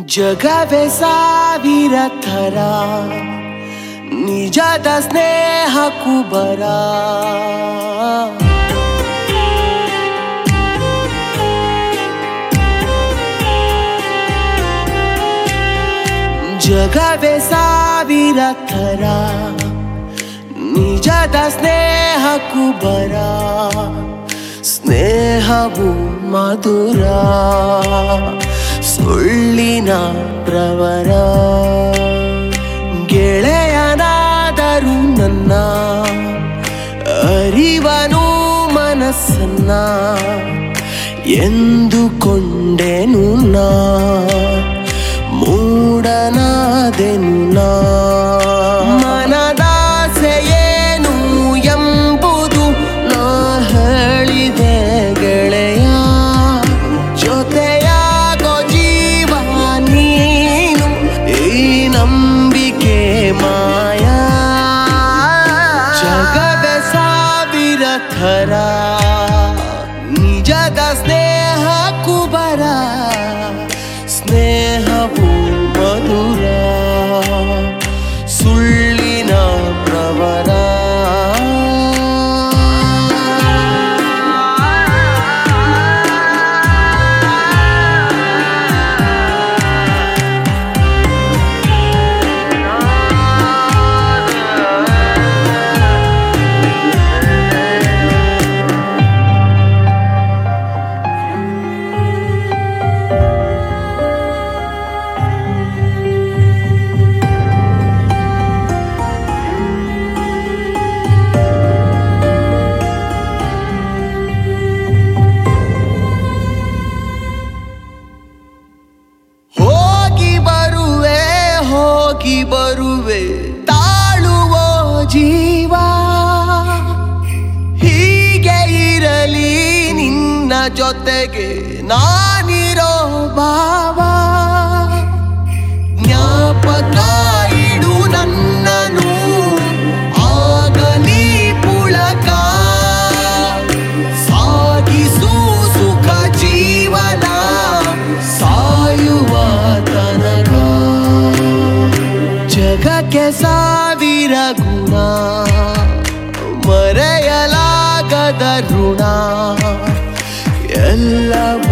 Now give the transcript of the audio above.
ಜಗವೇ ಸಾವಿರ ಥರ ನಿಜದ ಸ್ನೇಹ ಕುಬರ ಜಗವೇ ಸಾವಿರ ಥರ ನಿಜದ ಸ್ನೇಹ ಕುಬರ ಸ್ನೇಹವು ಮಧುರ ಸುಳ್ಳಿನ ಪ್ರವರ ಗೆಳೆಯನಾದರು ನನ್ನ ಅರಿವನು ಮನಸ್ಸನ್ನ ಎಂದುಕೊಂಡೆನು ನಾ ಮೂಡನಾದೆನು ನಾ ಮನದಾಸೆ ಏನು ಎಂಬುದು ನಾ ಹೇಳಿದೆ ಗೆಳೆಯ ಜೊತೆಯಾಗೋ ಜೀವ ನೀನು ಈ ನಂಬಿಕೆ ಮಾಯಾ ಜಗವೇ ಸಾವಿರ ಥರ ನಿಜದ ಸ್ನೇಹ ಕುಬರ ಸ್ನೇಹವು ಮಧುರ ಸುಳ್ಳಿನ ಪ್ರವರ ಹೋಗಿ ಬರುವೆ ಹೋಗಿ ಬರುವೆ ತಾಳುವ ಜೀವ ಹೀಗೆ ಇರಲಿ ನಿನ್ನ ಜೊತೆಗೆ ನಾನಿರೋ ಭಾವ ಜ್ಞಾಪಕ ಇಡು ನನ್ನನು ಆಗ ನೀ ಪುಳಕ ಸಾಗಿಸು ಸುಖ ಜೀವನ ಸಾಯುವ ತನಕ ಜಗಕ್ಕೆ ಸಾವಿರ ಗುಣ ಮರೆಯಲಾಗದ ಋಣ ಎಲ್ಲವೂ